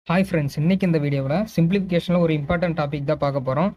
hi friends இன்னைக்கு இந்த வீடியோவில் சிம்பிளிஃபிகேஷனில் ஒரு இம்பார்ட்டன்ட் டாபிக் தான் பார்க்க போகிறோம்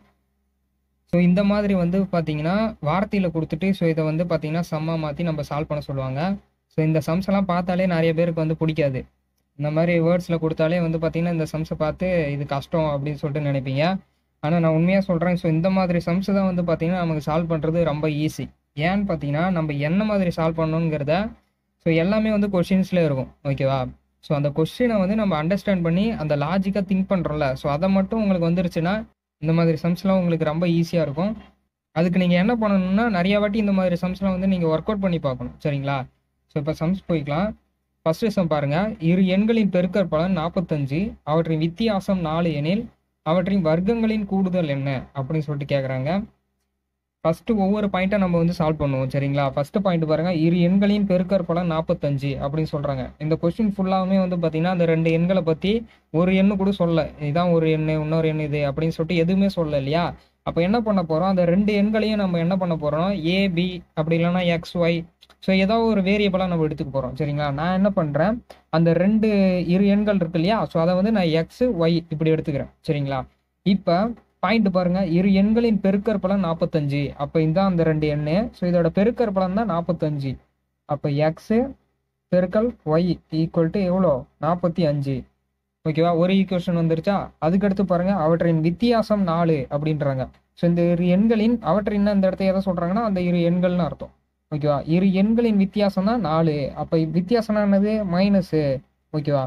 ஸோ இந்த மாதிரி வந்து பார்த்தீங்கன்னா வார்த்தையில் கொடுத்துட்டு ஸோ இதை வந்து பார்த்தீங்கன்னா சம்மா மாற்றி நம்ம சால்வ் பண்ண சொல்லுவாங்க ஸோ இந்த சம்ஸ் எல்லாம் பார்த்தாலே நிறைய பேருக்கு வந்து பிடிக்காது இந்த மாதிரி வேர்ட்ஸில் கொடுத்தாலே வந்து பார்த்தீங்கன்னா இந்த சம்ஸை பார்த்து இது கஷ்டம் அப்படின்னு சொல்லிட்டு நினைப்பீங்க ஆனால் நான் உண்மையாக சொல்கிறேன் ஸோ இந்த மாதிரி சம்ஸ் தான் வந்து பார்த்தீங்கன்னா நமக்கு சால்வ் பண்ணுறது ரொம்ப ஈஸி ஏன்னு பார்த்தீங்கன்னா நம்ம என்ன மாதிரி சால்வ் பண்ணணுங்கிறத ஸோ எல்லாமே வந்து கொஷின்ஸில் இருக்கும் ஓகேவா ஸோ அந்த கொஸ்டினை வந்து நம்ம அண்டர்ஸ்டாண்ட் பண்ணி அந்த லாஜிக்காக திங்க் பண்ணுறோம்ல ஸோ அதை மட்டும் உங்களுக்கு வந்துருச்சுன்னா இந்த மாதிரி சம்ஸ்லாம் உங்களுக்கு ரொம்ப ஈஸியாக இருக்கும் அதுக்கு நீங்கள் என்ன பண்ணணும்னா நிறைய வாட்டி இந்த மாதிரி சம்ஸ்லாம் வந்து நீங்கள் ஒர்க் அவுட் பண்ணி பார்க்கணும் சரிங்களா ஸோ இப்போ சம்ஸ் போய்க்கலாம் ஃபர்ஸ்ட் சம் பாருங்கள் இரு எண்களின் பெருக்கற் பலன் நாற்பத்தஞ்சு அவற்றின் வித்தியாசம் நாலு எனில் அவற்றின் வர்க்கங்களின் கூடுதல் என்ன அப்படின்னு சொல்லிட்டு கேட்குறாங்க ஃபஸ்ட்டு ஒவ்வொரு பாயிண்ட்டை நம்ம வந்து சால்வ் பண்ணுவோம் சரிங்களா ஃபர்ஸ்ட் பாயிண்ட் பாருங்க இரு எண்களின் பெருக்கற் பலன் நாற்பத்தஞ்சு அப்படின்னு சொல்றாங்க இந்த கொஸ்டின் ஃபுல்லாமே வந்து பார்த்தீங்கன்னா அந்த ரெண்டு எண்களை பற்றி ஒரு எண்ணு கூட சொல்ல இதான் ஒரு எண்ணு இன்னொரு எண் இது அப்படின்னு சொல்லிட்டு எதுவுமே சொல்ல இல்லையா அப்போ என்ன பண்ண போகிறோம் அந்த ரெண்டு எண்களையும் நம்ம என்ன பண்ண போகிறோம் ஏ பி அப்படி இல்லைன்னா எக்ஸ் ஒய் ஸோ ஏதாவது ஒரு வேரியபிளாக நம்ம எடுத்துக்க போகிறோம் சரிங்களா நான் என்ன பண்ணுறேன் அந்த ரெண்டு இரு எண்கள் இருக்கு இல்லையா ஸோ அதை வந்து நான் எக்ஸ் ஒய் இப்படி எடுத்துக்கிறேன் சரிங்களா இப்போ பாயிண்ட் பாருங்க இரு எண்களின் பெருக்கற் பலன் நாற்பத்தஞ்சு அப்போ இதான் அந்த ரெண்டு எண்ணு ஸோ இதோட பெருக்கற் பலன் தான் நாற்பத்தஞ்சு அப்போ எக்ஸு பெருக்கல் ஒய் ஈக்குவல் டு எவ்வளோ நாற்பத்தி அஞ்சு ஓகேவா ஒரு ஈக்குவேஷன் வந்துருச்சா அதுக்கடுத்து பாருங்க அவற்றின் வித்தியாசம் நாலு அப்படின்றாங்க ஸோ இந்த இரு எண்களின் அவற்றின் இந்த இடத்த எதை சொல்றாங்கன்னா அந்த இரு எண்கள்னு அர்த்தம் ஓகேவா இரு எண்களின் வித்தியாசம் தான் நாலு அப்போ வித்தியாசம்னா என்னது மைனஸு ஓகேவா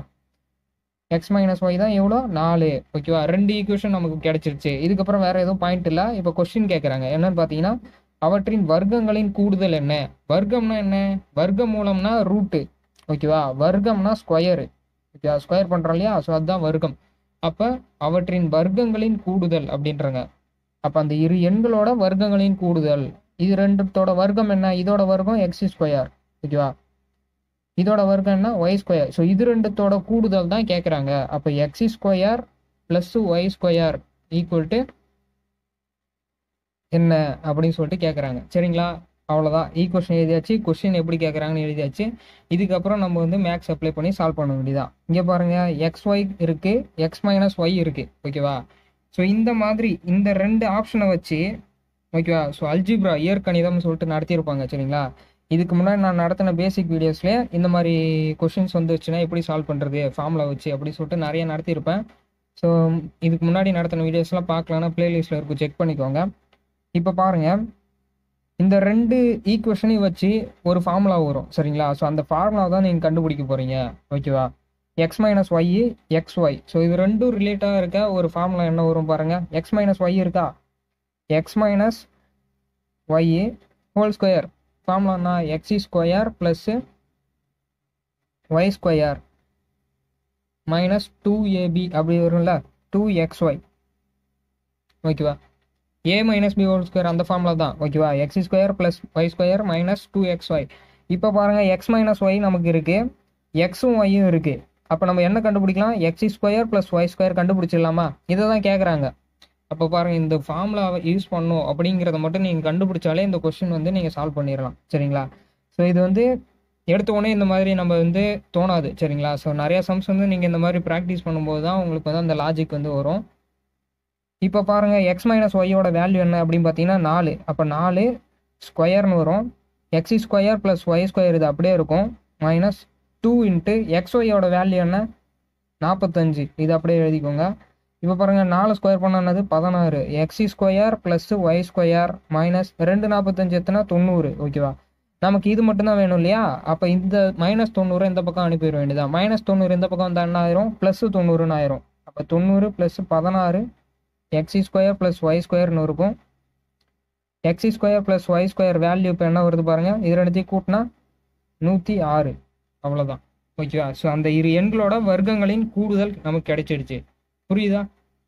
எக்ஸ் மைனஸ் ஒய் தான் எவ்வளோ நாலு ஓகேவா ரெண்டு ஈக்குவேஷன் நமக்கு கிடைச்சிருச்சு இதுக்கப்புறம் வேற எதுவும் பாயிண்ட் இல்லை இப்போ கொஸ்டின் கேட்குறாங்க என்னன்னு பார்த்தீங்கன்னா அவற்றின் வர்க்கங்களின் கூடுதல் என்ன வர்க்கம்னா என்ன வர்க்க மூலம்னா ரூட்டு ஓகேவா வர்க்கம்னா ஸ்கொயரு ஓகேவா ஸ்கொயர் பண்ணுறோம் இல்லையா ஸோ அதுதான் வர்க்கம் அப்போ அவற்றின் வர்க்கங்களின் கூடுதல் அப்படின்றாங்க அப்போ அந்த இரு எண்களோட வர்க்கங்களின் கூடுதல் இது ரெண்டுத்தோட வர்க்கம் என்ன இதோட வர்க்கம் எக்ஸ் ஸ்கொயர் ஓகேவா இதோட வர்க்கம் என்ன ஒய் ஸ்கொயர் ஸோ இது ரெண்டுத்தோட கூடுதல் தான் கேட்குறாங்க அப்போ x square plus y square equal to என்ன அப்படின்னு சொல்லிட்டு கேட்குறாங்க சரிங்களா அவ்வளோதான் ஈக்குவேஷன் எழுதியாச்சு கொஸ்டின் எப்படி கேட்குறாங்கன்னு எழுதியாச்சு இதுக்கப்புறம் நம்ம வந்து மேக்ஸ் அப்ளை பண்ணி சால்வ் பண்ண வேண்டியதான் இங்கே பாருங்க எக்ஸ் ஒய் இருக்கு எக்ஸ் மைனஸ் ஒய் இருக்கு ஓகேவா ஸோ இந்த மாதிரி இந்த ரெண்டு ஆப்ஷனை வச்சு ஓகேவா ஸோ அல்ஜிப்ரா இயற்கணிதம்னு சொல்லிட்டு நடத்தியிருப்பாங்க சரிங்களா இதுக்கு முன்னாடி நான் நடத்தின பேசிக் வீடியோஸ்லேயே இந்த மாதிரி கொஷின்ஸ் வந்துச்சுன்னா எப்படி சால்வ் பண்ணுறது ஃபார்முலா வச்சு அப்படின்னு சொல்லிட்டு நிறைய நடத்தியிருப்பேன் ஸோ இதுக்கு முன்னாடி நடத்தின வீடியோஸ்லாம் பார்க்கலான்னா பிளேலிஸ்ட்டில் இருக்கும் செக் பண்ணிக்கோங்க இப்போ பாருங்கள் இந்த ரெண்டு ஈக்குவேஷனையும் வச்சு ஒரு ஃபார்முலா வரும் சரிங்களா ஸோ அந்த ஃபார்முலா தான் நீங்கள் கண்டுபிடிக்க போகிறீங்க ஓகேவா x minus y x y so இது ரெண்டும் ரிலேட்டாக இருக்க ஒரு ஃபார்முலா என்ன வரும் பாருங்கள் எக்ஸ் மைனஸ் ஒய் இருக்கா x minus y whole square ஃபார்முலானா x square plus y square minus two a b அப்படி வரும்ல டூ எக்ஸ் ஒய் ஓகேவா a minus b whole square அந்த ஃபார்முலா தான் ஓகேவா x square plus y square minus two x y இப்போ பாருங்கள் x minus Y நமக்கு இருக்குது எக்ஸும் ஒய்யும் இருக்குது அப்போ நம்ம என்ன கண்டுபிடிக்கலாம் x square plus y square கண்டுபிடிச்சிடலாமா இதை தான் கேட்குறாங்க அப்போ பாருங்கள் இந்த ஃபார்முலாவை யூஸ் பண்ணும் அப்படிங்கிறத மட்டும் நீங்கள் கண்டுபிடிச்சாலே இந்த கொஸ்டின் வந்து நீங்கள் சால்வ் பண்ணிடலாம் சரிங்களா ஸோ இது வந்து எடுத்த உடனே இந்த மாதிரி நம்ம வந்து தோணாது சரிங்களா ஸோ நிறையா சம்ஸ் வந்து நீங்கள் இந்த மாதிரி ப்ராக்டிஸ் பண்ணும்போது தான் உங்களுக்கு வந்து அந்த லாஜிக் வந்து வரும் இப்போ பாருங்கள் எக்ஸ் மைனஸ் ஒய்யோட வேல்யூ என்ன அப்படின்னு பார்த்தீங்கன்னா நாலு அப்போ நாலு ஸ்கொயர்னு வரும் x square plus y square இது அப்படியே இருக்கும் மைனஸ் டூ இன்ட்டு எக்ஸ் ஒய்யோட வேல்யூ என்ன நாற்பத்தஞ்சு இது அப்படியே எழுதிக்கோங்க இப்போ பாருங்கள் நாலு ஸ்கொயர் பண்ணது பதினாறு x square plus y square minus ரெண்டு நாற்பத்தஞ்சு எத்தனை தொண்ணூறு ஓகேவா நமக்கு இது மட்டும்தான் வேணும் இல்லையா அப்போ இந்த மைனஸ் தொண்ணூறு இந்த பக்கம் அனுப்பிட வேண்டியதா மைனஸ் தொண்ணூறு இந்த பக்கம் வந்தால் என்ன ஆயிரும் ப்ளஸ் தொண்ணூறுன்னு ஆயிரும் அப்போ தொண்ணூறு ப்ளஸ் பதினாறு எக்ஸ் ஸ்கொயர் ப்ளஸ் ஒய் ஸ்கொயர்னு இருக்கும் x square plus y square value இப்போ என்ன வருது பாருங்கள் இது ரெண்டுத்தையும் கூட்டினா நூற்றி ஆறு அவ்வளோதான் ஓகேவா ஸோ அந்த இரு எண்களோட வர்க்கங்களின் கூடுதல் நமக்கு கிடைச்சிடுச்சு புரியுதா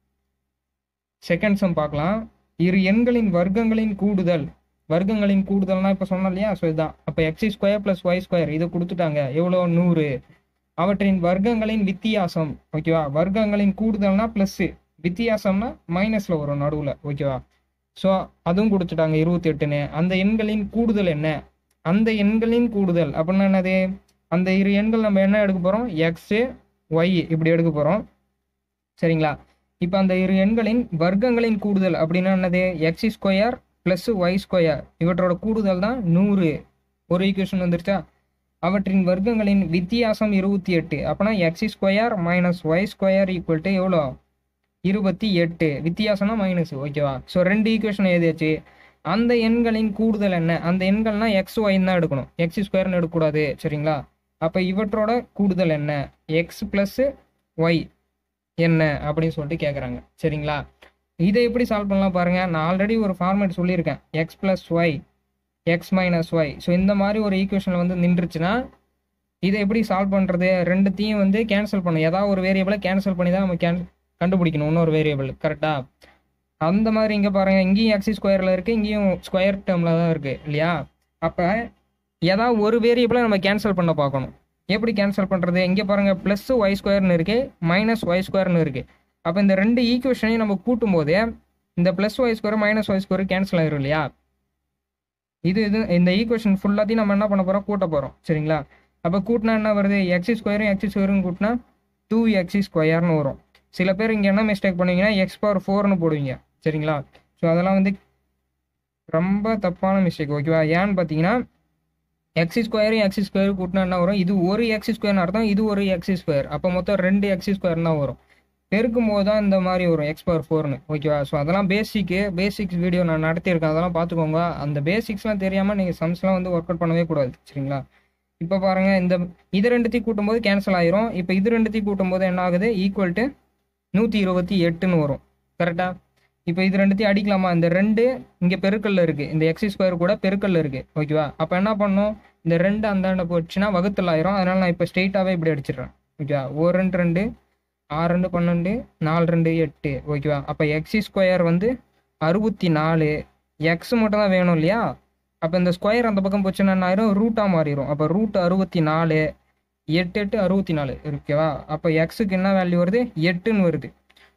செகண்ட் சம் பார்க்கலாம் இரு எண்களின் வர்க்கங்களின் கூடுதல் வர்க்கங்களின் கூடுதல்னா இப்போ சொன்னோம் இல்லையா ஸோ இதுதான் அப்போ x square plus y square இதை கொடுத்துட்டாங்க எவ்வளோ நூறு அவற்றின் வர்க்கங்களின் வித்தியாசம் ஓகேவா வர்க்கங்களின் கூடுதல்னா ப்ளஸ்ஸு வித்தியாசம்னா மைனஸில் வரும் நடுவில் ஓகேவா ஸோ அதுவும் கொடுத்துட்டாங்க இருபத்தி எட்டுன்னு அந்த எண்களின் கூடுதல் என்ன அந்த எண்களின் கூடுதல் அப்படின்னா என்னது அந்த இரு எண்கள் நம்ம என்ன எடுக்க போகிறோம் எக்ஸு ஒய் இப்படி எடுக்க போகிறோம் சரிங்களா இப்போ அந்த இரு எண்களின் வர்க்கங்களின் கூடுதல் அப்படின்னா என்னது x square plus y square இவற்றோட கூடுதல் தான் நூறு ஒரு ஈக்குவேஷன் வந்துருச்சா அவற்றின் வர்க்கங்களின் வித்தியாசம் இருபத்தி எட்டு அப்போனா x square minus y square equal to எவ்வளோ இருபத்தி எட்டு வித்தியாசம்னா மைனஸ் ஓகேவா ஸோ ரெண்டு ஈக்குவேஷன் எழுதியாச்சு அந்த எண்களின் கூடுதல் என்ன அந்த எண்கள்னா எக்ஸ் ஒய்ன்னு தான் எடுக்கணும் எக்ஸ் ஸ்கொயர்னு எடுக்கக்கூடாது சரிங்களா அப்போ இவற்றோட கூடுதல் என்ன எக்ஸ் ப்ளஸ் ஒய் என்ன அப்படின்னு சொல்லிட்டு கேட்குறாங்க சரிங்களா இதை எப்படி சால்வ் பண்ணலாம் பாருங்க நான் ஆல்ரெடி ஒரு ஃபார்மேட் சொல்லியிருக்கேன் x plus y x minus y so இந்த மாதிரி ஒரு ஈக்குவேஷனில் வந்து நின்றுச்சுன்னா இதை எப்படி சால்வ் பண்ணுறது ரெண்டுத்தையும் வந்து கேன்சல் பண்ணும் ஏதாவது ஒரு வேரியபிளை கேன்சல் பண்ணி தான் நம்ம கேன் கண்டுபிடிக்கணும் இன்னொரு வேரியபிள் கரெக்டாக அந்த மாதிரி இங்கே பாருங்கள் இங்கேயும் எக்ஸ் ஸ்கொயரில் இருக்குது இங்கேயும் ஸ்கொயர் டேர்மில் தான் இருக்குது இல்லையா அப்போ ஏதாவது ஒரு வேரியபிளை நம்ம கேன்சல் பண்ண பார்க்கணும் எப்படி கேன்சல் பண்ணுறது இங்கே பாருங்கள் ப்ளஸ் ஒய் ஸ்கொயர்னு இருக்குது மைனஸ் ஒய் ஸ்கொயர்னு இருக்குது அப்போ இந்த ரெண்டு ஈக்குவேஷனையும் நம்ம கூட்டும் போதே இந்த plus y square minus y square cancel ஆயிரும் இல்லையா இது இது இந்த ஈக்குவேஷன் ஃபுல்லாத்தையும் நம்ம என்ன பண்ண போகிறோம் கூட்ட போகிறோம் சரிங்களா அப்போ கூட்டினா என்ன வருது எக்ஸ் ஸ்கொயரும் எக்ஸ் ஸ்கொயரும் கூட்டினா டூ எக்ஸ் ஸ்கொயர்னு வரும் சில பேர் இங்கே என்ன மிஸ்டேக் பண்ணுவீங்கன்னா எக்ஸ் பவர் ஃபோர்னு போடுவீங்க சரிங்களா ஸோ அதெல்லாம் வந்து ரொம்ப தப்பான மிஸ்டேக் ஓகேவா ஏன்னு பார்த்தீங்கன்னா எக்ஸ் ஸ்கொயரும் எக்ஸ் ஸ்கொயர் கூட்டினா என்ன வரும் இது ஒரு எக்ஸ் ஸ்கொயர்னு அர்த்தம் இது ஒரு எக்ஸ் ஸ்கொயர் அப்போ மொத்தம் ரெண்டு எக்ஸ் ஸ்கொயர் தான் வரும் பெருக்கும் போது தான் இந்த மாதிரி வரும் எக்ஸ் பவர் ஃபோர்னு ஓகேவா ஸோ அதெல்லாம் பேசிக்கு பேசிக்ஸ் வீடியோ நான் நடத்தியிருக்கேன் அதெல்லாம் பார்த்துக்கோங்க அந்த பேசிக்ஸ்லாம் தெரியாமல் நீங்கள் சம்ஸ்லாம் வந்து ஒர்க் அவுட் பண்ணவே கூடாது சரிங்களா இப்போ பாருங்க இந்த இது ரெண்டுத்தையும் கூட்டும்போது கேன்சல் ஆயிரும் இப்போ இது ரெண்டுத்தையும் கூட்டும்போது என்ன ஆகுது ஈக்குவல் டு நூற்றி இருபத்தி எட்டுன்னு வரும் கரெக்டாக இப்போ இது ரெண்டுத்தையும் அடிக்கலாமா இந்த ரெண்டு இங்கே பெருக்கல்ல இருக்குது இந்த எக்ஸ் ஸ்கொயர் கூட பெருக்கல்ல இருக்குது ஓகேவா அப்போ என்ன பண்ணும் இந்த ரெண்டு அந்தாண்ட போச்சுன்னா வகுத்தல் ஆயிரும் அதனால நான் இப்போ ஸ்ட்ரெயிட்டாகவே இப்படி அடிச்சிடுறேன் ஓகேவா ஒரு ரெண்டு ரெண்டு ஆறு ரெண்டு பன்னெண்டு நாலு ரெண்டு எட்டு ஓகேவா அப்போ எக்ஸ் ஸ்கொயர் வந்து அறுபத்தி நாலு எக்ஸ் மட்டும் தான் வேணும் இல்லையா அப்போ இந்த ஸ்கொயர் அந்த பக்கம் போச்சுன்னா என்ன ஆயிரும் ரூட்டாக மாறிடும் அப்போ ரூட் அறுபத்தி நாலு எட்டு எட்டு அறுபத்தி நாலு ஓகேவா அப்போ எக்ஸுக்கு என்ன வேல்யூ வருது எட்டுன்னு வருது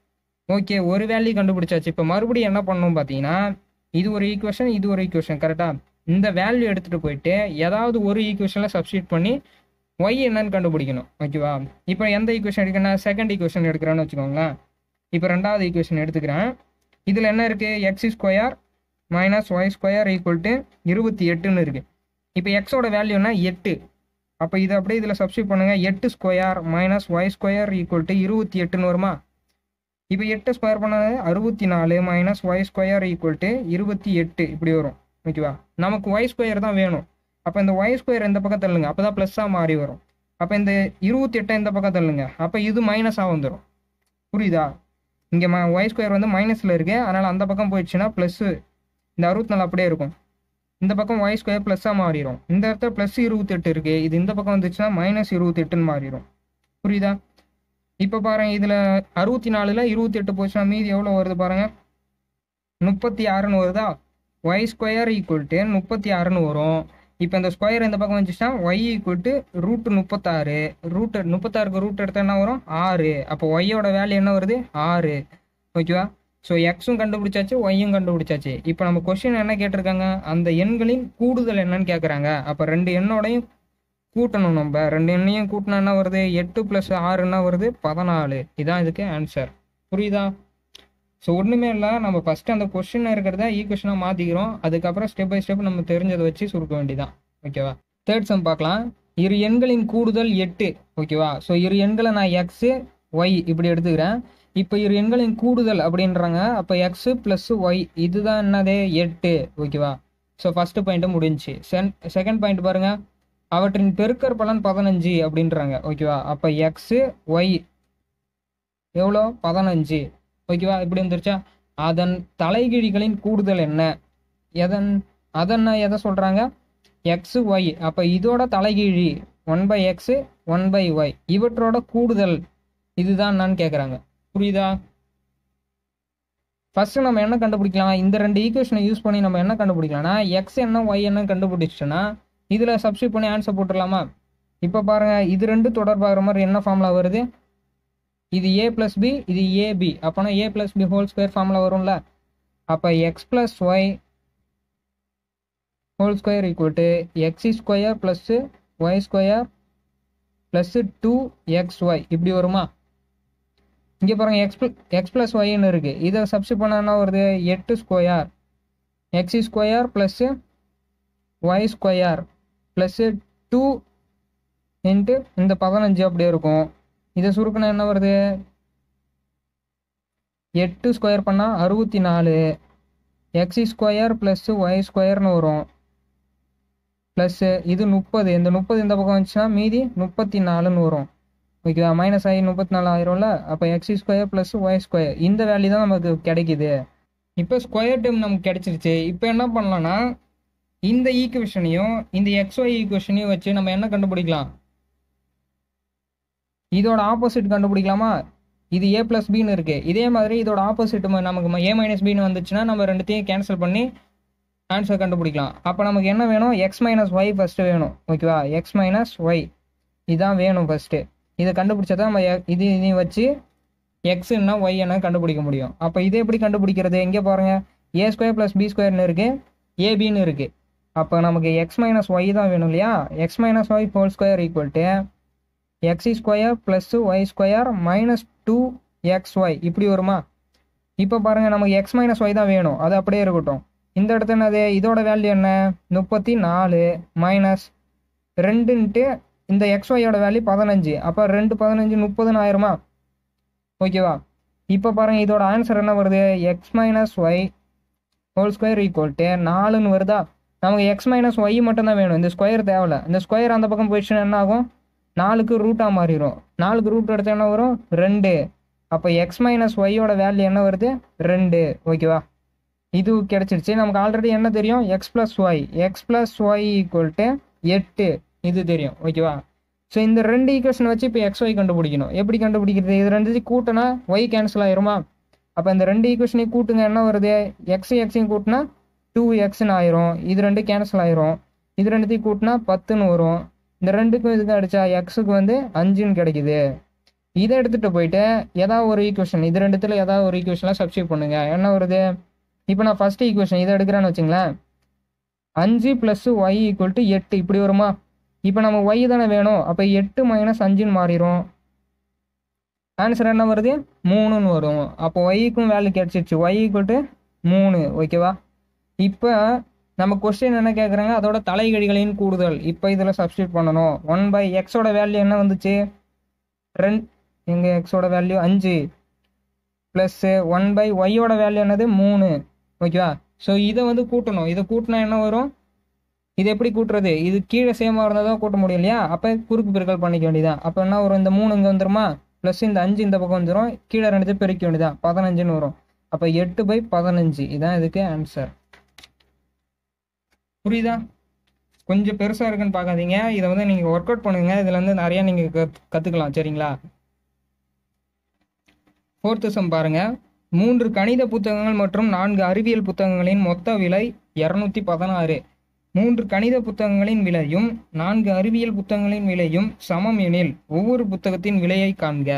ஓகே ஒரு வேல்யூ கண்டுபிடிச்சாச்சு இப்போ மறுபடியும் என்ன பண்ணணும் பார்த்தீங்கன்னா இது ஒரு ஈக்குவேஷன் இது ஒரு ஈக்குவேஷன் கரெக்டாக இந்த வேல்யூ எடுத்துகிட்டு போயிட்டு ஏதாவது ஒரு ஈக்குவேஷனில் சப்ஸ்டியூட் பண்ணி ஒய் என்னன்னு கண்டுபிடிக்கணும் ஓகேவா இப்போ எந்த ஈக்குவேஷன் எடுக்கிறேன் செகண்ட் ஈக்குவேஷன் எடுக்கிறேன்னு வச்சுக்கோங்களேன் இப்போ ரெண்டாவது ஈக்குவேஷன் எடுத்துக்கிறேன் இதில் என்ன இருக்குது x square minus y square equal to இருபத்தி எட்டுன்னு இருக்குது இப்போ எக்ஸோட வேல்யூனா எட்டு அப்போ இதை அப்படியே இதில் சப்ஸ்டியூட் பண்ணுங்கள் எட்டு square minus y square equal to இருபத்தி எட்டுன்னு வருமா இப்போ எட்டு ஸ்கொயர் பண்ணது அறுபத்தி நாலு minus y square equal to இருபத்தி எட்டு இப்படி வரும் ஓகேவா நமக்கு ஒய் ஸ்கொயர் தான் வேணும் அப்போ இந்த ஒய் ஸ்கொயர் இந்த பக்கம் தள்ளுங்க அப்போ தான் ப்ளஸ்ஸாக மாறி வரும் அப்போ இந்த இருபத்தி எட்டை இந்த பக்கம் தள்ளுங்க அப்போ இது மைனஸாக வந்துடும் புரியுதா இங்கே ம ஒய் ஸ்கொயர் வந்து மைனஸில் இருக்கு அதனால் அந்த பக்கம் போயிடுச்சுன்னா ப்ளஸ்ஸு இந்த அறுபத்தி நாலு அப்படியே இருக்கும் இந்த பக்கம் ஒய் ஸ்கொயர் ப்ளஸ்ஸாக மாறிடும் இந்த இடத்துல ப்ளஸ் இருபத்தெட்டு இருக்கு இது இந்த பக்கம் வந்துச்சுன்னா மைனஸ் இருபத்தெட்டுன்னு மாறிடும் புரியுதா இப்போ பாருங்க இதில் அறுபத்தி நாலில் இருபத்தி எட்டு போச்சுன்னா மீதி எவ்வளோ வருது பாருங்க முப்பத்தி ஆறுன்னு வருதா ஒய் ஸ்கொயர் ஈக்குவல் டு முப்பத்தி ஆறுன்னு வரும் இப்போ இந்த ஸ்கொயர் இந்த பக்கம் வந்துச்சுன்னா ஒய் ஈக்குவல் டு ரூட் முப்பத்தாறு ரூட் முப்பத்தாறுக்கு ரூட் எடுத்தா என்ன வரும் ஆறு அப்போ ஒய்யோட வேல்யூ என்ன வருது ஆறு ஓகேவா ஸோ எக்ஸும் கண்டுபிடிச்சாச்சு ஒய்யும் கண்டுபிடிச்சாச்சு இப்போ நம்ம கொஸ்டின் என்ன கேட்டிருக்காங்க அந்த எண்களின் கூடுதல் என்னன்னு கேட்குறாங்க அப்போ ரெண்டு எண்ணோடையும் கூட்டணும் நம்ம ரெண்டு எண்ணையும் கூட்டினா என்ன வருது எட்டு ப்ளஸ் ஆறு என்ன வருது பதினாலு இதான் இதுக்கு ஆன்சர் புரியுதா ஸோ ஒன்றுமே இல்லை நம்ம ஃபஸ்ட்டு அந்த கொஸ்டின் இருக்கிறத ஈக்குவேஷனாக மாற்றிக்கிறோம் அதுக்கப்புறம் ஸ்டெப் பை ஸ்டெப் நம்ம தெரிஞ்சதை வச்சு சுருக்க வேண்டியதான் ஓகேவா தேர்ட் சம் பார்க்கலாம் இரு எண்களின் கூடுதல் எட்டு ஓகேவா ஸோ இரு எண்களை நான் எக்ஸு ஒய் இப்படி எடுத்துக்கிறேன் இப்போ இரு எண்களின் கூடுதல் அப்படின்றாங்க அப்போ எக்ஸு ப்ளஸ் ஒய் இதுதான் என்னது எட்டு ஓகேவா ஸோ ஃபஸ்ட்டு பாயிண்ட்டு முடிஞ்சுச்சு சென் செகண்ட் பாயிண்ட் பாருங்கள் அவற்றின் பெருக்கற் பலன் பதினஞ்சு அப்படின்றாங்க ஓகேவா அப்போ எக்ஸு ஒய் எவ்வளோ பதினஞ்சு ஓகேவா இப்படி வந்துருச்சா அதன் தலைகிழிகளின் கூடுதல் என்ன எதன் அதன் எதை சொல்கிறாங்க எக்ஸு ஒய் அப்போ இதோட தலைகீழி one by x one by y இவற்றோட கூடுதல் இதுதான் என்னன்னு கேட்குறாங்க புரியுதா ஃபர்ஸ்ட் நம்ம என்ன கண்டுபிடிக்கலாம் இந்த ரெண்டு ஈக்குவேஷனை யூஸ் பண்ணி நம்ம என்ன கண்டுபிடிக்கலாம்னா எக்ஸ் என்ன ஒய் என்ன கண்டுபிடிச்சிட்டோன்னா இதில் சப்ஸ்டியூட் பண்ணி ஆன்சர் போட்டுடலாமா இப்போ பாருங்கள் இது ரெண்டு தொடர்பாகிற மாதிரி என்ன ஃபார்முலா வருது இது ஏ ப்ளஸ் பி இது ஏபி அப்போனா a plus b whole square formula வரும்ல அப்போ x plus y whole square equal to x square plus y square plus two x y இப்படி வருமா இங்கே பாருங்க எக்ஸ் எக்ஸ் ப்ளஸ் ஒய்ன்னு இருக்குது இதை சப்ஸ்டிட் பண்ணால் என்ன வருது எட்டு square x square plus y square plus two into இந்த பதினஞ்சு அப்படி இருக்கும் இதை சுருக்கினா என்ன வருது எட்டு ஸ்கொயர் பண்ணால் அறுபத்தி நாலு எக்ஸ் ஸ்கொயர் ப்ளஸ்ஸு ஒய் ஸ்கொயர்னு வரும் ப்ளஸ்ஸு இது முப்பது இந்த முப்பது இந்த பக்கம் வந்துச்சுன்னா மீதி முப்பத்தி நாலுன்னு வரும் ஓகேவா மைனஸ் ஆகி முப்பத்தி நாலு ஆயிரும்ல அப்போ x square plus y square இந்த வேல்யூ தான் நமக்கு கிடைக்குது இப்போ ஸ்கொயர் டேம் நமக்கு கிடைச்சிருச்சு இப்போ என்ன பண்ணலாம்னா இந்த ஈக்குவேஷனையும் இந்த எக்ஸ்ஒய் ஈக்குவேஷனையும் வச்சு நம்ம என்ன கண்டுபிடிக்கலாம் இதோட ஆப்போசிட் கண்டுபிடிக்கலாமா இது ஏ ப்ளஸ் பின்னு இருக்கு இதே மாதிரி இதோட ஆப்போசிட் நமக்கு ஏ மைனஸ் பின்னு வந்துச்சுன்னா நம்ம ரெண்டுத்தையும் கேன்சல் பண்ணி ஆன்சர் கண்டுபிடிக்கலாம் அப்போ நமக்கு என்ன வேணும் எக்ஸ் மைனஸ் ஒய் ஃபஸ்ட்டு வேணும் ஓகேவா எக்ஸ் மைனஸ் ஒய் இதான் வேணும் ஃபஸ்ட்டு இதை கண்டுபிடிச்சா நம்ம எ- இது இதையும் வச்சு எக்ஸ்ன்னா ஒய் என்ன கண்டுபிடிக்க முடியும் அப்போ இதை எப்படி கண்டுபிடிக்கிறது எங்கே பாருங்க ஏ ஸ்கொயர் ப்ளஸ் பி ஸ்கொயர்னு இருக்கு ஏபின்னு இருக்கு அப்போ நமக்கு எக்ஸ் மைனஸ் ஒய் தான் வேணும் இல்லையா x minus y whole square equal to x square plus y square minus two x y இப்படி வருமா இப்போ பாருங்க நமக்கு எக்ஸ் மைனஸ் ஒய் தான் வேணும் அது அப்படியே இருக்கட்டும் இந்த இடத்துல என்னது இதோட வேல்யூ என்ன முப்பத்தி நாலு மைனஸ் ரெண்டுன்ட்டு இந்த எக்ஸ் ஒய்யோட வேல்யூ பதினஞ்சு அப்போ ரெண்டு பதினஞ்சு முப்பதுன்னு ஆயிருமா ஓகேவா இப்போ பாருங்க இதோட ஆன்சர் என்ன வருது x minus y whole square equal to நாலுன்னு வருதா நமக்கு எக்ஸ் மைனஸ் ஒய் மட்டும் தான் வேணும் இந்த ஸ்கொயர் தேவையில்ல இந்த ஸ்கொயர் அந்த பக்கம் போயிடுச்சுன்னா என்ன ஆகும் நாலுக்கு ரூட்டாக மாறிடும் நாலுக்கு ரூட் எடுத்தா என்ன வரும் ரெண்டு அப்போ எக்ஸ் மைனஸ் ஒய்யோட வேல்யூ என்ன வருது ரெண்டு ஓகேவா இது கிடைச்சிருச்சு நமக்கு ஆல்ரெடி என்ன தெரியும் x plus y x plus y equal to எட்டு இது தெரியும் ஓகேவா ஸோ இந்த ரெண்டு ஈக்குவேஷன் வச்சு இப்போ எக்ஸ் ஒய் கண்டுபிடிக்கணும் எப்படி கண்டுபிடிக்கிறது இது ரெண்டுத்தையும் கூட்டினா ஒய் கேன்சல் ஆயிருமா அப்போ இந்த ரெண்டு ஈக்குவேஷனையும் கூட்டுங்க என்ன வருது எக்ஸ் எக்ஸையும் கூட்டினா டூ எக்ஸ்னு ஆயிரும் இது ரெண்டு கேன்சல் ஆயிரும் இது ரெண்டுத்தையும் கூட்டினா பத்துன்னு வரும் இந்த ரெண்டுக்கும் இதுக்கும் அடிச்சா எக்ஸுக்கு வந்து அஞ்சுன்னு கிடைக்குது இதை எடுத்துகிட்டு போயிட்டு ஏதாவது ஒரு ஈக்குவேஷன் இது ரெண்டுத்துல ஏதாவது ஒரு ஈக்குவேஷனில் சப்ஸ்டியூட் பண்ணுங்க என்ன வருது இப்போ நான் ஃபர்ஸ்ட் ஈக்குவேஷன் இதை எடுக்கிறேன்னு வச்சுங்களேன் அஞ்சு ப்ளஸ் ஒய் ஈக்குவல் டு எட்டு இப்படி வருமா இப்போ நம்ம ஒய் தானே வேணும் அப்போ எட்டு மைனஸ் அஞ்சுன்னு மாறிடும் ஆன்சர் என்ன வருது மூணுன்னு வரும் அப்போ ஒய்க்கும் வேல்யூ கிடைச்சிருச்சு ஒய் ஈக்குவல் டு மூணு ஓகேவா இப்போ நம்ம கொஸ்டின் என்ன கேட்குறாங்க அதோட தலைகடிகளின் கூடுதல் இப்போ இதில் சப்ஸ்டியூட் பண்ணணும் ஒன் பை எக்ஸோட வேல்யூ என்ன வந்துச்சு ரெண்டு எங்கள் எக்ஸோட வேல்யூ அஞ்சு ப்ளஸ்ஸு ஒன் பை ஒய்யோட வேல்யூ என்னது மூணு ஓகேவா ஸோ இதை வந்து கூட்டணும் இதை கூட்டினா என்ன வரும் இது எப்படி கூட்டுறது இது கீழே சேமாக இருந்தால் தான் கூட்ட முடியும் இல்லையா அப்போ குறுக்கு பெருக்கல் பண்ணிக்க வேண்டியதான் அப்போ என்ன வரும் இந்த மூணு இங்கே வந்துருமா ப்ளஸ் இந்த அஞ்சு இந்த பக்கம் வந்துடும் கீழே ரெண்டு பெருக்க வேண்டியதான் பதினஞ்சுன்னு வரும் அப்போ எட்டு பை பதினஞ்சு இதான் இதுக்கு ஆன்சர் புரியுதா கொஞ்சம் பெருசாக இருக்குன்னு பார்க்காதீங்க இதை வந்து நீங்கள் ஒர்க் அவுட் பண்ணுங்க இதில் வந்து நிறையா நீங்கள் கத் கற்றுக்கலாம் சரிங்களா ஃபோர்த்து சம் பாருங்க மூன்று கணித புத்தகங்கள் மற்றும் நான்கு அறிவியல் புத்தகங்களின் மொத்த விலை இரநூத்தி பதினாறு மூன்று கணித புத்தகங்களின் விலையும் நான்கு அறிவியல் புத்தகங்களின் விலையும் சமம் எனில் ஒவ்வொரு புத்தகத்தின் விலையை காண்க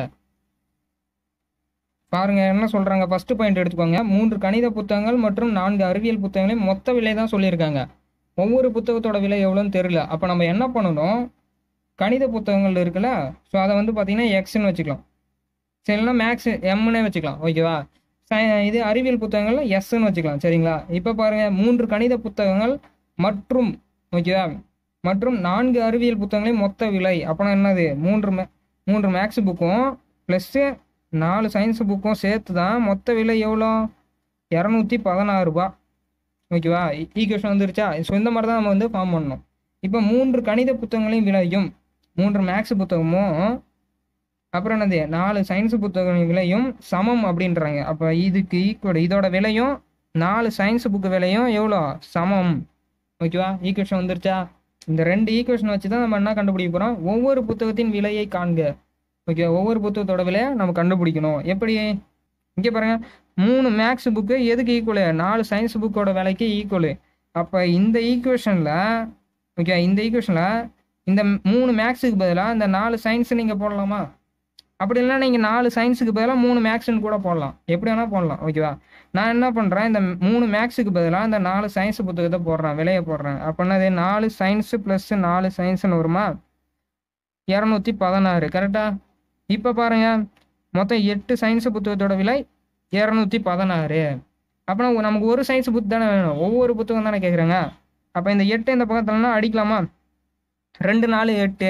பாருங்க என்ன சொல்றாங்க ஃபர்ஸ்ட் பாயிண்ட் எடுத்துக்கோங்க மூன்று கணித புத்தகங்கள் மற்றும் நான்கு அறிவியல் புத்தகங்களின் மொத்த விலை தான் சொல்லியிருக்காங்க ஒவ்வொரு புத்தகத்தோட விலை எவ்வளோன்னு தெரியல அப்போ நம்ம என்ன பண்ணணும் கணித புத்தகங்கள் இருக்குல்ல ஸோ அதை வந்து பார்த்தீங்கன்னா எக்ஸ்ன்னு வச்சுக்கலாம் சரிங்களா மேக்ஸ் எம்னே வச்சுக்கலாம் ஓகேவா ச- இது அறிவியல் புத்தகங்கள் எஸ்ன்னு வச்சுக்கலாம் சரிங்களா இப்போ பாருங்க மூன்று கணித புத்தகங்கள் மற்றும் ஓகேவா மற்றும் நான்கு அறிவியல் புத்தகங்களின் மொத்த விலை அப்போனா என்னது மூன்று மே மூன்று மேக்ஸ் புக்கும் ப்ளஸ்ஸு நாலு சயின்ஸ் புக்கும் சேர்த்து தான் மொத்த விலை எவ்வளோ இரநூத்தி பதினாறு ரூபா ஓகேவா ஈக்குவேஷன் வந்துருச்சா ஸோ இந்த மாதிரி தான் நம்ம வந்து ஃபார்ம் பண்ணணும் இப்போ மூன்று கணித புத்தகங்களின் விலையும் மூன்று மேக்ஸ் புத்தகமும் அப்புறம் என்னது நாலு சயின்ஸ் புத்தகங்களின் விலையும் சமம் அப்படின்றாங்க அப்போ இதுக்கு ஈக்குவல் இதோட விலையும் நாலு சயின்ஸ் புக்கு விலையும் எவ்வளோ சமம் ஓகேவா ஈக்குவேஷன் வந்துருச்சா இந்த ரெண்டு ஈக்குவேஷன் வச்சு தான் நம்ம என்ன கண்டுபிடிக்க போகிறோம் ஒவ்வொரு புத்தகத்தின் விலையை காண்க ஓகே ஒவ்வொரு புத்தகத்தோட விலையை நம்ம கண்டுபிடிக்கணும் எப்படி இங்கே பாருங்க மூணு மேக்ஸ் புக்கு எதுக்கு ஈக்குவலு நாலு சயின்ஸ் புக்கோட விலைக்கு ஈக்குவலு அப்போ இந்த ஈக்குவேஷனில் ஓகே இந்த ஈக்குவேஷனில் இந்த மூணு மேக்ஸுக்கு பதிலாக இந்த நாலு சயின்ஸ் நீங்கள் போடலாமா அப்படி இல்லைன்னா நீங்கள் நாலு சயின்ஸுக்கு பதிலாக மூணு மேக்ஸ்னு கூட போடலாம் எப்படி வேணால் போடலாம் ஓகேவா நான் என்ன பண்ணுறேன் இந்த மூணு மேக்ஸுக்கு பதிலாக இந்த நாலு சயின்ஸ் புத்தகத்தை போடுறேன் விலையை போடுறேன் அப்படின்னா அது நாலு சயின்ஸு ப்ளஸ் நாலு சயின்ஸ்னு வருமா இரநூத்தி பதினாறு கரெக்டா இப்போ பாருங்க மொத்தம் எட்டு சயின்ஸ் புத்தகத்தோட விலை இரநூத்தி பதினாறு அப்போனா நமக்கு ஒரு சயின்ஸ் புக் தானே வேணும் ஒவ்வொரு புத்தகம் தானே கேட்குறாங்க அப்போ இந்த எட்டு இந்த பக்கத்துலனா அடிக்கலாமா ரெண்டு நாள் எட்டு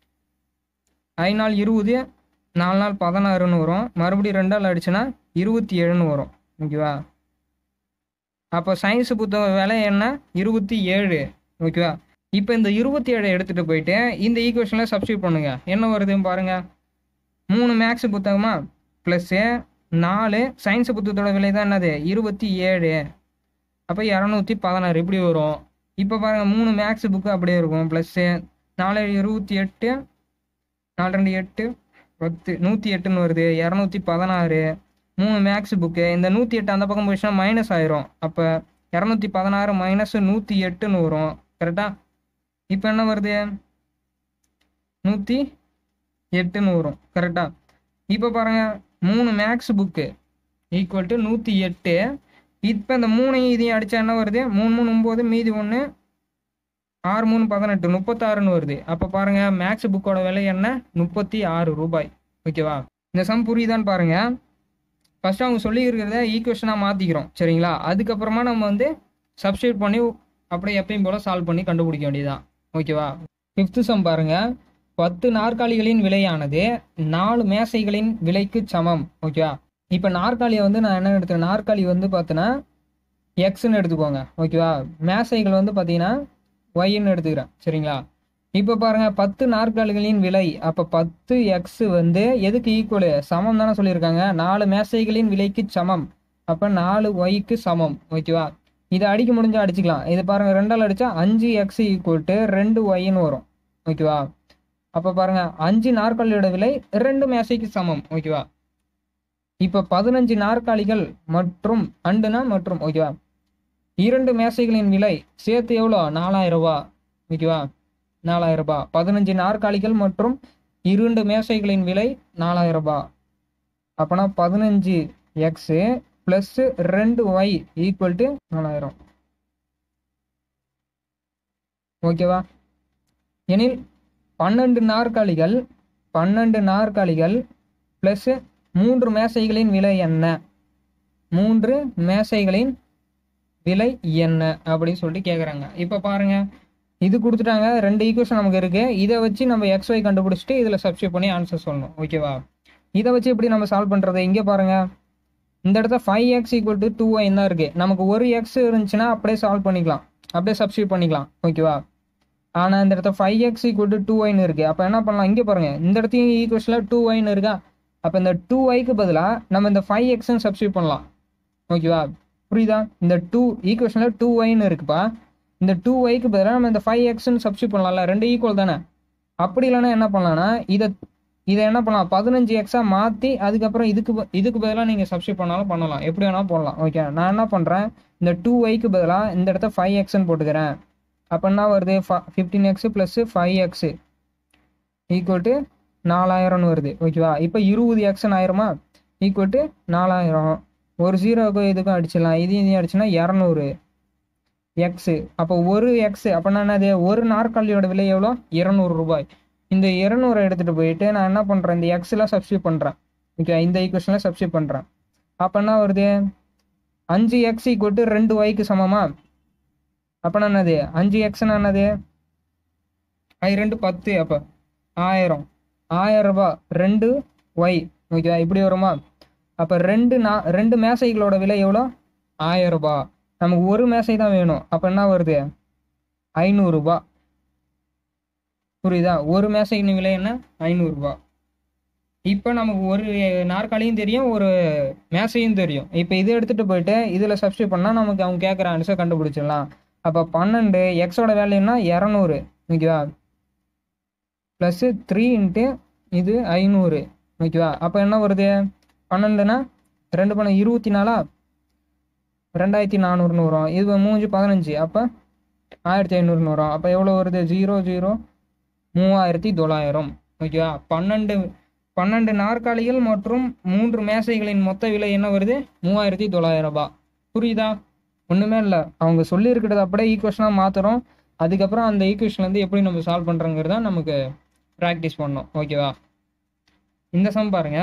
ஐ நாள் இருபது நாலு நாள் பதினாறுன்னு வரும் மறுபடியும் ரெண்டு நாள் அடிச்சுன்னா இருபத்தி ஏழுன்னு வரும் ஓகேவா அப்போ சயின்ஸ் புத்தகம் விலை என்ன இருபத்தி ஏழு ஓகேவா இப்போ இந்த இருபத்தி ஏழை எடுத்துகிட்டு போயிட்டு இந்த ஈக்குவேஷனில் சப்ஸ்டியூட் பண்ணுங்க என்ன வருதுன்னு பாருங்க மூணு மேக்ஸ் புத்தகமா ப்ளஸ்ஸு நாலு சயின்ஸ் புத்தகத்தோட விலை தான் என்னது இருபத்தி ஏழு அப்போ இரநூத்தி பதினாறு இப்படி வரும் இப்போ பாருங்க மூணு மேக்ஸ் புக்கு அப்படியே இருக்கும் ப்ளஸ்ஸு நாலு இருபத்தி எட்டு நாலு ரெண்டு எட்டு பத்து நூற்றி எட்டுன்னு வருது இரநூத்தி பதினாறு மூணு மேக்ஸ் புக்கு இந்த நூற்றி எட்டு அந்த பக்கம் போயிடுச்சுன்னா மைனஸ் ஆயிரும் அப்போ இரநூத்தி பதினாறு மைனஸ் நூற்றி எட்டுன்னு வரும் கரெக்டா இப்போ என்ன வருது நூற்றி எட்டுன்னு வரும் கரெக்டா இப்போ பாருங்க மூணு மேக்ஸ் புக்கு ஈக்குவல் டு நூற்றி எட்டு இப்போ இந்த மூணையும் இதையும் அடிச்சா என்ன வருது மூணு மூணு ஒம்பது மீதி ஒன்று ஆறு மூணு பதினெட்டு முப்பத்தாறுன்னு வருது அப்போ பாருங்க மேக்ஸ் புக்கோட விலை என்ன முப்பத்தி ஆறு ரூபாய் ஓகேவா இந்த சம் புரியுதான்னு பாருங்க ஃபர்ஸ்ட் அவங்க சொல்லி இருக்கிறத ஈக்குவேஷனாக மாற்றிக்கிறோம் சரிங்களா அதுக்கப்புறமா நம்ம வந்து சப்ஸ்டியூட் பண்ணி அப்படியே எப்பயும் போல் சால்வ் பண்ணி கண்டுபிடிக்க வேண்டியதுதான் ஓகேவா ஃபிஃப்த்து சம் பாருங்க பத்து நாற்காலிகளின் விலையானது நாலு மேசைகளின் விலைக்கு சமம் ஓகேவா இப்போ நாற்காலியை வந்து நான் என்ன எடுத்துக்கிறேன் நாற்காலி வந்து பார்த்தீங்கன்னா எக்ஸ்ன்னு எடுத்துக்கோங்க ஓகேவா மேசைகள் வந்து பார்த்தீங்கன்னா ஒய்ன்னு எடுத்துக்கிறேன் சரிங்களா இப்போ பாருங்க பத்து நாற்காலிகளின் விலை அப்போ பத்து எக்ஸ் வந்து எதுக்கு ஈக்குவலு சமம் தானே சொல்லியிருக்காங்க நாலு மேசைகளின் விலைக்கு சமம் அப்போ நாலு ஒய்க்கு சமம் ஓகேவா இதை அடிக்க முடிஞ்சா அடிச்சுக்கலாம் இது பாருங்க ரெண்டால் அடிச்சா அஞ்சு எக்ஸ் ஈக்குவல் டு ரெண்டு ஒய்ன்னு வரும் ஓகேவா அப்போ பாருங்க அஞ்சு நாற்காலியோட விலை ரெண்டு மேசைக்கு சமம் ஓகேவா இப்போ பதினஞ்சு நாற்காலிகள் மற்றும் அண்டுனா மற்றும் ஓகேவா இரண்டு மேசைகளின் விலை சேர்த்து எவ்வளோ நாலாயிரம் ரூபா ஓகேவா நாலாயிரம் ரூபாய் பதினஞ்சு நாற்காலிகள் மற்றும் இரண்டு மேசைகளின் விலை நாலாயிரம் ரூபாய் அப்போனா பதினஞ்சு எக்ஸு ப்ளஸ் ரெண்டு ஒய் ஈக்குவல் டு நாலாயிரம் ஓகேவா எனில் பன்னெண்டு நாற்காலிகள் பன்னெண்டு நாற்காலிகள் ப்ளஸ் மூன்று மேசைகளின் விலை என்ன மூன்று மேசைகளின் விலை என்ன அப்படின்னு சொல்லிட்டு கேட்குறாங்க இப்போ பாருங்க இது கொடுத்துட்டாங்க ரெண்டு ஈக்குவேஷன் நமக்கு இருக்கு இதை வச்சு நம்ம எக்ஸ் ஒய் கண்டுபிடிச்சிட்டு இதில் சப்ஸ்டியூட் பண்ணி ஆன்சர் சொல்லணும் ஓகேவா இதை வச்சு எப்படி நம்ம சால்வ் பண்ணுறது இங்கே பாருங்க இந்த இடத்துல five x equal to two y தான் இருக்கு நமக்கு ஒரு எக்ஸ் இருந்துச்சுன்னா அப்படியே சால்வ் பண்ணிக்கலாம் அப்படியே சப்ஸ்டியூட் பண்ணிக்கலாம் ஓகேவா ஆனால் இந்த இடத்துல five x equal to two ஒய்னு இருக்கு அப்போ என்ன பண்ணலாம் இங்கே பாருங்க இந்த இடத்தையும் ஈக்குவேஷனில் டூ ஒய்னு இருக்கா அப்போ இந்த டூ ஒய்க்கு பதிலாக நம்ம இந்த ஃபைவ் எக்ஸ்ன்னு சப்ஸ்டியூட் பண்ணலாம் ஓகேவா புரியுதா இந்த டூ ஈக்குவேஷனில் டூ ஒய்னு இருக்குப்பா இந்த டூ ஒய்க்கு பதிலாக நம்ம இந்த ஃபைவ் எக்ஸ்ன்னு சப்ஸ்டியூட் பண்ணலாம்ல ரெண்டு ஈக்குவல் தானே அப்படி இல்லைன்னா என்ன பண்ணலாம்னா இதை இதை என்ன பண்ணலாம் பதினஞ்சு எக்ஸாக மாற்றி அதுக்கப்புறம் இதுக்கு ப- இதுக்கு பதிலாக நீங்கள் சப்ஸ்டியூட் பண்ணாலும் பண்ணலாம் எப்படி வேணாலும் போடலாம் ஓகே நான் என்ன பண்ணுறேன் இந்த டூ ஒய்க்கு பதிலாக இந்த இடத்த ஃபைவ் எக்ஸ்ன்னு போட்டுக்கிறேன் அப்போ என்ன வருது fifteen x plus five x equal to நாலாயிரம்னு வருது ஓகேவா இப்போ இருபது எக்ஸ்ன்னு ஆயிருமா ஈக்குவல் டு நாலாயிரம் ஒரு ஜீரோக்கும் இதுக்கும் அடிச்சிடலாம் இதையும் இதையும் அடிச்சுன்னா இரநூறு எக்ஸு அப்போ ஒரு எக்ஸு அப்படின்னா என்னது ஒரு நாற்காலியோட விலை எவ்வளோ இருநூறு ரூபாய் இந்த இருநூறை எடுத்துகிட்டு போயிட்டு நான் என்ன பண்ணுறேன் இந்த எக்ஸ்லாம் சப்ஸ்டியூட் பண்ணுறேன் ஓகே இந்த ஈக்குவேஷனில் சப்ஸ்டியூட் பண்ணுறேன் அப்போ என்ன வருது அஞ்சு எக்ஸ் ஈக்குவல் டு ரெண்டு ஒய்க்கு சமமா அப்போனா என்னது அஞ்சு எக்ஸ்னா என்னது ஐ ரெண்டு பத்து அப்போ ஆயிரம் ஆயிரம் ரூபாய் ரெண்டு ஒய் ஓகேவா இப்படி வருமா அப்போ ரெண்டு நா ரெண்டு மேசைகளோட விலை எவ்வளோ ஆயிரம் ரூபாய் நமக்கு ஒரு மேசை தான் வேணும் அப்போ என்ன வருது ஐநூறுரூபா புரியுதா ஒரு மேசைக்கு விலை என்ன ஐநூறுரூபா இப்போ நமக்கு ஒரு நாற்காலியும் தெரியும் ஒரு மேசையும் தெரியும் இப்போ இதை எடுத்துகிட்டு போயிட்டு இதில் சப்ஸ்டியூட் பண்ணால் நமக்கு அவங்க கேட்குற ஆன்சர் கண்டுபிடிச்சிடலாம் அப்போ பன்னெண்டு எக்ஸோட வேல்யூனா இரநூறு ஓகேவா ப்ளஸ்ஸு த்ரீ இன்ட்டு இது ஐநூறு ஓகேவா அப்போ என்ன வருது பன்னெண்டுனா ரெண்டு பணம் இருபத்தி நாலா ரெண்டாயிரத்தி நானூறுனு வரும் இது மூஞ்சு பதினஞ்சு அப்போ ஆயிரத்தி ஐநூறுனு வரும் அப்போ எவ்வளோ வருது ஜீரோ ஜீரோ மூவாயிரத்தி தொள்ளாயிரம் ஓகேவா பன்னெண்டு பன்னெண்டு நாற்காலிகள் மற்றும் மூன்று மேசைகளின் மொத்த விலை என்ன வருது மூவாயிரத்தி தொள்ளாயிரம் ரூபாய் புரியுதா ஒன்றுமே இல்லை அவங்க சொல்லியிருக்கிறது அப்படியே ஈக்குவேஷனாக மாற்றுறோம் அதுக்கப்புறம் அந்த ஈக்குவேஷன்லேருந்து எப்படி நம்ம சால்வ் பண்ணுறோங்கிறது தான் நமக்கு ப்ராக்டிஸ் பண்ணோம் ஓகேவா இந்த சம் பாருங்க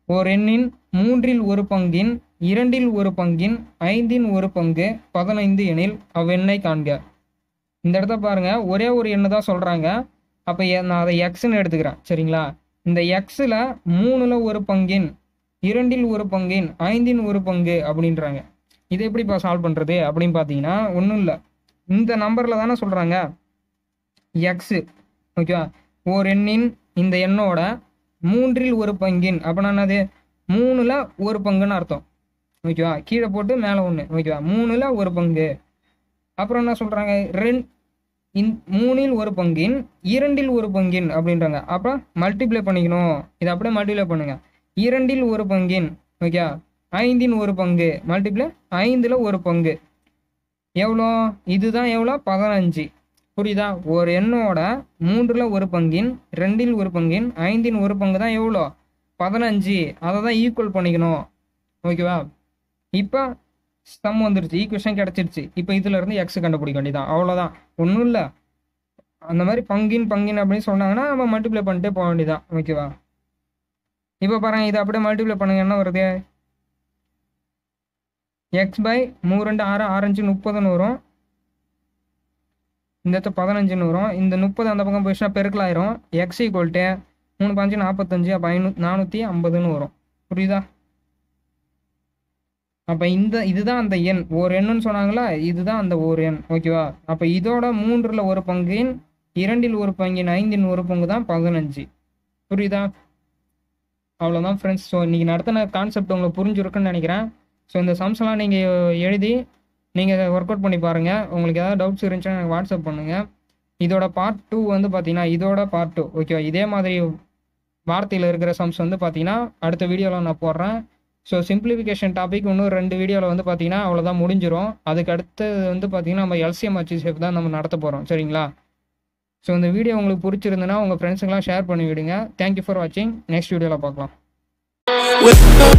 ஓர் எண்ணின் மூன்றில் ஒரு பங்கின் இரண்டில் ஒரு பங்கின் ஐந்தின் ஒரு பங்கு பதினைந்து எனில் அவ்வெண்ணை காண்க இந்த இடத்த பாருங்க ஒரே ஒரு எண்ணு தான் சொல்றாங்க அப்போ நான் அதை எக்ஸ்ன்னு எடுத்துக்கிறேன் சரிங்களா இந்த எக்ஸில் மூணில் ஒரு பங்கின் இரண்டில் ஒரு பங்கின் ஐந்தின் ஒரு பங்கு அப்படின்றாங்க இதை எப்படிப்பா சால்வ் பண்ணுறது அப்படின்னு பார்த்தீங்கன்னா ஒன்றும் இல்லை இந்த நம்பரில் தானே சொல்கிறாங்க எக்ஸு ஓகேவா ஓர் எண்ணின் இந்த எண்ணோட மூன்றில் ஒரு பங்கின் அப்படின்னா என்னது மூணில் ஒரு பங்குன்னு அர்த்தம் ஓகேவா கீழே போட்டு மேலே ஒன்று ஓகேவா மூணில் ஒரு பங்கு அப்புறம் என்ன சொல்கிறாங்க ரெண் இன் மூணில் ஒரு பங்கின் இரண்டில் ஒரு பங்கின் அப்படின்றாங்க அப்புறம் மல்டிப்ளை பண்ணிக்கணும் இதை அப்படியே மல்டிப்ளை பண்ணுங்க இரண்டில் ஒரு பங்கின் ஓகே ஐந்தின் ஒரு பங்கு மல்டிப்ளை ஐந்தில் ஒரு பங்கு எவ்வளோ இதுதான் எவ்வளோ பதினஞ்சு புரியுதா ஒரு எண்ணோட மூன்றில் ஒரு பங்கின் ரெண்டில் ஒரு பங்கின் ஐந்தின் ஒரு பங்கு தான் எவ்வளோ பதினஞ்சு அதை தான் ஈக்குவல் பண்ணிக்கணும் ஓகேவா இப்போ சம் வந்துருச்சு ஈக்குவேஷன் கிடச்சிருச்சு இப்போ இதுல இருந்து எக்ஸ் கண்டுபிடிக்க வேண்டியதான் அவ்வளோதான் ஒன்றும் இல்லை அந்த மாதிரி பங்கின் பங்கின் அப்படின்னு சொன்னாங்கன்னா நம்ம மல்டிப்ளை பண்ணிட்டே போக வேண்டியதான் ஓகேவா இப்போ பாருங்க இதை அப்படியே மல்டிப்ளை பண்ணுங்க என்ன வருது எக்ஸ் பை மூணு ரெண்டு ஆறு ஆரஞ்சு முப்பதுன்னு வரும் இந்த இடத்துல பதினஞ்சுன்னு வரும் இந்த முப்பது அந்த பக்கம் போயிடுச்சுன்னா பெருக்கலாயிரும் எக்ஸ் ஈக்குவல்ட்டு மூணு பாஞ்சு நாற்பத்தஞ்சு அப்போ ஐநூ நானூற்றி ஐம்பதுன்னு வரும் புரியுதா அப்போ இந்த இதுதான் அந்த எண் ஒரு எண்ணுன்னு சொன்னாங்களா இதுதான் அந்த ஒரு எண் ஓகேவா அப்போ இதோட மூன்றில் ஒரு பங்கின் இரண்டில் ஒரு பங்கின் ஐந்தின் ஒரு பங்கு தான் பதினஞ்சு புரியுதா அவ்வளோதான் ஃப்ரெண்ட்ஸ் ஸோ இன்றைக்கி நடத்தின கான்செப்ட் உங்களுக்கு புரிஞ்சிருக்குன்னு நினைக்கிறேன் ஸோ இந்த சம்ஸ்லாம் நீங்கள் எழுதி நீங்கள் ஒர்க் அவுட் பண்ணி பாருங்கள் உங்களுக்கு ஏதாவது டவுட்ஸ் இருந்துச்சுன்னா எனக்கு வாட்ஸ்அப் பண்ணுங்கள் இதோட பார்ட் டூ வந்து பார்த்தீங்கன்னா இதோட பார்ட் டூ ஓகேவா இதே மாதிரி வார்த்தையில் இருக்கிற சம்ஸ் வந்து பார்த்தீங்கன்னா அடுத்த வீடியோவில் நான் போடுறேன் ஸோ சிம்பிளிஃபிகேஷன் டாபிக் இன்னும் ரெண்டு வீடியோவில் வந்து பார்த்தீங்கன்னா அவ்வளோதான் முடிஞ்சிடும் அதுக்கு அடுத்தது வந்து பார்த்தீங்கன்னா நம்ம எல்சிஎம் அச்சு சேஃப் தான் நம்ம நடத்த போகிறோம் சரிங்களா ஸோ இந்த வீடியோ உங்களுக்கு பிடிச்சிருந்துன்னா உங்கள் ஃப்ரெண்ட்ஸுங்களாம் ஷேர் பண்ணி விடுங்க தேங்க்யூ ஃபார் வாட்சிங் நெக்ஸ்ட் வீடியோவில் பார்க்கலாம் With